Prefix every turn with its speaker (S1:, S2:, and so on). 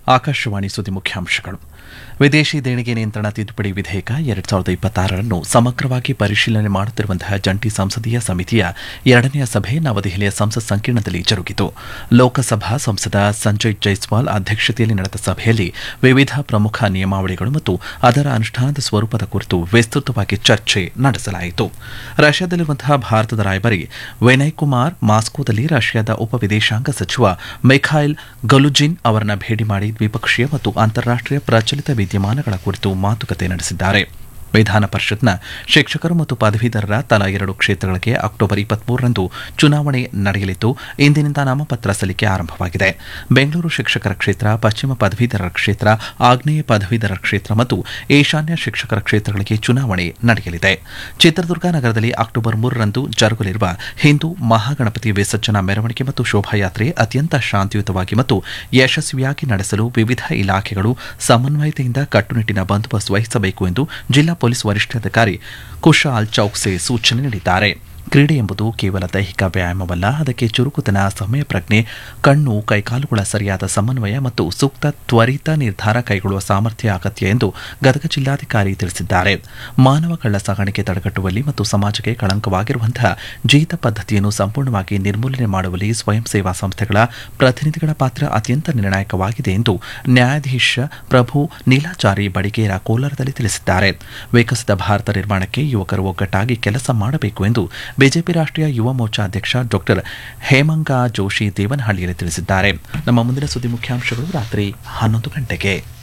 S1: ಆಕಾಶವಾಣಿ ಸುದ್ದಿ ಮುಖ್ಯಾಂಶಗಳು ವಿದೇಶಿ ದೇಣಿಗೆ ನಿಯಂತ್ರಣ ತಿದ್ದುಪಡಿ ವಿಧೇಯಕ ಎರಡ್ ಸಾವಿರದ ಇಪ್ಪತ್ತಾರರನ್ನು ಸಮಗ್ರವಾಗಿ ಪರಿಶೀಲನೆ ಮಾಡುತ್ತಿರುವಂತಹ ಜಂಟಿ ಸಂಸದೀಯ ಸಮಿತಿಯ ಎರಡನೆಯ ಸಭೆ ನವದೆಹಲಿಯ ಸಂಸತ್ ಸಂಕೀರ್ಣದಲ್ಲಿ ಜರುಗಿತು ಲೋಕಸಭಾ ಸಂಸದ ಸಂಜಯ್ ಜೈಸ್ವಾಲ್ ಅಧ್ಯಕ್ಷತೆಯಲ್ಲಿ ನಡೆದ ಸಭೆಯಲ್ಲಿ ವಿವಿಧ ಪ್ರಮುಖ ನಿಯಮಾವಳಿಗಳು ಮತ್ತು ಅದರ ಅನುಷ್ಠಾನದ ಸ್ವರೂಪದ ಕುರಿತು ವಿಸ್ತೃತವಾಗಿ ಚರ್ಚೆ ನಡೆಸಲಾಯಿತು ರಷ್ಯಾದಲ್ಲಿರುವಂತಹ ಭಾರತದ ರಾಯಭಾರಿ ವಿನಯ್ ಕುಮಾರ್ ಮಾಸ್ಕೋದಲ್ಲಿ ರಷ್ಯಾದ ಉಪ ವಿದೇಶಾಂಗ ಸಚಿವ ಮಿಖಾಯಿಲ್ ಗಲುಜಿನ್ ಅವರನ್ನ ಭೇಟಿ ಮಾಡಿ ದ್ವಿಪಕ್ಷೀಯ ಮತ್ತು ಅಂತಾರಾಷ್ಟೀಯ ಪ್ರಚಲಿತ ವಿದ್ಯಮಾನಗಳ ಕುರಿತು ಮಾತುಕತೆ ನಡೆಸಿದ್ದಾರೆ ವಿಧಾನ ಪರಿಷತ್ನ ಶಿಕ್ಷಕರು ಮತ್ತು ಪದವೀಧರರ ತಲಾ ಎರಡು ಕ್ಷೇತ್ರಗಳಿಗೆ ಅಕ್ಟೋಬರ್ ಇಪ್ಪತ್ಮೂರರಂದು ಚುನಾವಣೆ ನಡೆಯಲಿದ್ದು ಇಂದಿನಿಂದ ನಾಮಪತ್ರ ಸಲ್ಲಿಕೆ ಆರಂಭವಾಗಿದೆ ಬೆಂಗಳೂರು ಶಿಕ್ಷಕರ ಕ್ಷೇತ್ರ ಪಶ್ಚಿಮ ಪದವೀಧರರ ಕ್ಷೇತ್ರ ಆಗ್ನೇಯ ಪದವೀಧರರ ಕ್ಷೇತ್ರ ಮತ್ತು ಈಶಾನ್ಯ ಶಿಕ್ಷಕರ ಕ್ಷೇತ್ರಗಳಿಗೆ ಚುನಾವಣೆ ನಡೆಯಲಿದೆ ಚಿತ್ರದುರ್ಗ ನಗರದಲ್ಲಿ ಅಕ್ಟೋಬರ್ ಮೂರರಂದು ಜರುಗಲಿರುವ ಹಿಂದೂ ಮಹಾಗಣಪತಿ ವಿಸರ್ಜನಾ ಮೆರವಣಿಗೆ ಮತ್ತು ಶೋಭಾಯಾತ್ರೆ ಅತ್ಯಂತ ಶಾಂತಿಯುತವಾಗಿ ಮತ್ತು ಯಶಸ್ವಿಯಾಗಿ ನಡೆಸಲು ವಿವಿಧ ಇಲಾಖೆಗಳು ಸಮನ್ವಯತೆಯಿಂದ ಕಟ್ಟುನಿಟ್ಟಿನ ಬಂದೋಬಸ್ತ್ ವಹಿಸಬೇಕು ಎಂದು ಜಿಲ್ಲಾ ಪೊಲೀಸ್ ವರಿಷ್ಠಾಧಿಕಾರಿ ಕುಶಾಲ್ ಚೌಕ್ಸೆ ಸೂಚನೆ ನೀಡಿದ್ದಾರೆ ಕ್ರೀಡೆ ಎಂಬುದು ಕೇವಲ ದೈಹಿಕ ವ್ಯಾಯಾಮವಲ್ಲ ಅದಕ್ಕೆ ಚುರುಕುತನ ಸಮಯ ಪ್ರಜ್ಞೆ ಕಣ್ಣು ಕೈಕಾಲುಗಳ ಸರಿಯಾದ ಸಮನ್ವಯ ಮತ್ತು ಸೂಕ್ತ ತ್ವರಿತ ನಿರ್ಧಾರ ಕೈಗೊಳ್ಳುವ ಸಾಮರ್ಥ್ಯ ಅಗತ್ಯ ಎಂದು ಗದಗ ಜಿಲ್ಲಾಧಿಕಾರಿ ತಿಳಿಸಿದ್ದಾರೆ ಮಾನವ ಕಳ್ಳ ಸಾಗಾಣಿಕೆ ತಡೆಗಟ್ಟುವಲ್ಲಿ ಮತ್ತು ಸಮಾಜಕ್ಕೆ ಕಳಂಕವಾಗಿರುವಂತಹ ಜೀತ ಪದ್ಧತಿಯನ್ನು ಸಂಪೂರ್ಣವಾಗಿ ನಿರ್ಮೂಲನೆ ಮಾಡುವಲ್ಲಿ ಸ್ವಯಂ ಸೇವಾ ಸಂಸ್ಥೆಗಳ ಪ್ರತಿನಿಧಿಗಳ ಪಾತ್ರ ಅತ್ಯಂತ ನಿರ್ಣಾಯಕವಾಗಿದೆ ಎಂದು ನ್ಯಾಯಾಧೀಶ ಪ್ರಭು ನೀಲಾಚಾರಿ ಬಡಿಗೇರ ಕೋಲಾರದಲ್ಲಿ ತಿಳಿಸಿದ್ದಾರೆ ವಿಕಸಿತ ಭಾರತ ನಿರ್ಮಾಣಕ್ಕೆ ಯುವಕರು ಒಗ್ಗಟ್ಟಾಗಿ ಕೆಲಸ ಮಾಡಬೇಕು ಎಂದು ಬಿಜೆಪಿ ರಾಷ್ಟ್ರೀಯ ಯುವ ಮೋರ್ಚಾ ಅಧ್ಯಕ್ಷ ಡಾಕ್ಟರ್ ಹೇಮಂಗ ಜೋಶಿ ದೇವನಹಳ್ಳಿಯಲ್ಲಿ ತಿಳಿಸಿದ್ದಾರೆ ನಮ್ಮ ಮುಂದಿನ ಸುದ್ದಿ ಮುಖ್ಯಾಂಶಗಳು ರಾತ್ರಿ ಹನ್ನೊಂದು ಗಂಟೆಗೆ